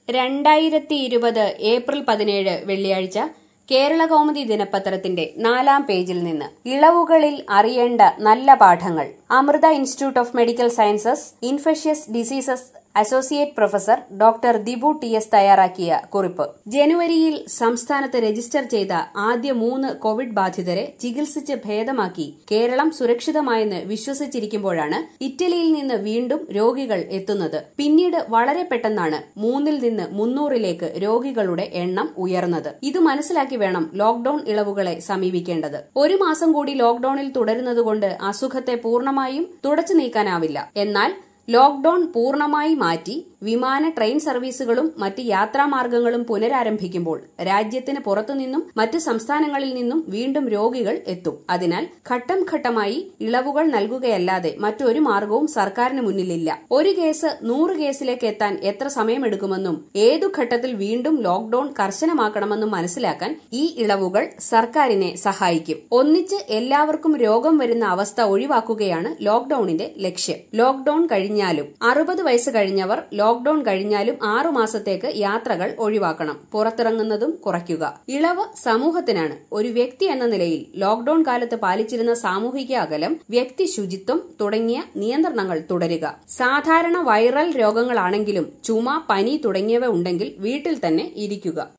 രണ്ടായിരത്തി ഇരുപത് ഏപ്രിൽ പതിനേഴ് വെള്ളിയാഴ്ച കേരള കൗമുദി ദിനപത്രത്തിന്റെ നാലാം പേജിൽ നിന്ന് ഇളവുകളിൽ അറിയേണ്ട നല്ല പാഠങ്ങൾ Amrita institute of medical sciences infectious diseases associate professor doctor Dibu T S തയ്യാറാക്കിയ കുറിപ്പ് ജനുവരിയിൽ സംസ്ഥാനത്ത് രജിസ്റ്റർ ചെയ്ത ആദ്യ മൂന്ന് കോവിഡ് ബാധിതരെ ചികിത്സിച്ച് ഭേദമാക്കി കേരളം സുരക്ഷിതമായെന്ന് വിശ്വസിച്ചിരിക്കുമ്പോഴാണ് ഇറ്റലിയിൽ നിന്ന് വീണ്ടും രോഗികൾ എത്തുന്നത് പിന്നീട് വളരെ പെട്ടെന്നാണ് മൂന്നിൽ നിന്ന് മുന്നൂറിലേക്ക് രോഗികളുടെ എണ്ണം ഉയർന്നത് ഇത് മനസ്സിലാക്കി വേണം ലോക്ഡൌൺ ഇളവുകളെ സമീപിക്കേണ്ടത് ഒരു മാസം കൂടി ലോക്ഡൌണിൽ തുടരുന്നതുകൊണ്ട് അസുഖത്തെ പൂർണ്ണമായും തുടച്ചു നീക്കാനാവില്ല എന്നാൽ ലോക്ഡൌൺ പൂർണ്ണമായി മാറ്റി വിമാന ട്രെയിൻ സർവീസുകളും മറ്റ് യാത്രാമാർഗങ്ങളും പുനരാരംഭിക്കുമ്പോൾ രാജ്യത്തിന് പുറത്തുനിന്നും മറ്റ് സംസ്ഥാനങ്ങളിൽ നിന്നും വീണ്ടും രോഗികൾ എത്തും അതിനാൽ ഘട്ടം ഘട്ടമായി ഇളവുകൾ നൽകുകയല്ലാതെ മറ്റൊരു മാർഗവും സർക്കാരിന് മുന്നിലില്ല ഒരു കേസ് നൂറ് കേസിലേക്ക് എത്താൻ എത്ര സമയമെടുക്കുമെന്നും ഏതു ഘട്ടത്തിൽ വീണ്ടും ലോക്ഡൌൺ കർശനമാക്കണമെന്നും മനസ്സിലാക്കാൻ ഈ ഇളവുകൾ സർക്കാരിനെ സഹായിക്കും ഒന്നിച്ച് എല്ലാവർക്കും രോഗം വരുന്ന അവസ്ഥ ഒഴിവാക്കുകയാണ് ലോക്ഡൌണിന്റെ ലക്ഷ്യം ലോക്ഡൌൺ കഴിഞ്ഞാലും അറുപത് വയസ്സ് കഴിഞ്ഞവർ ലോക്ഡൌൺ കഴിഞ്ഞാലും ആറു മാസത്തേക്ക് യാത്രകൾ ഒഴിവാക്കണം പുറത്തിറങ്ങുന്നതും കുറയ്ക്കുക ഇളവ് സമൂഹത്തിനാണ് ഒരു വ്യക്തി എന്ന നിലയിൽ ലോക്ഡൌൺ കാലത്ത് പാലിച്ചിരുന്ന സാമൂഹിക അകലം വ്യക്തി ശുചിത്വം തുടങ്ങിയ നിയന്ത്രണങ്ങൾ തുടരുക സാധാരണ വൈറൽ രോഗങ്ങളാണെങ്കിലും ചുമ പനി തുടങ്ങിയവ ഉണ്ടെങ്കിൽ വീട്ടിൽ തന്നെ ഇരിക്കുക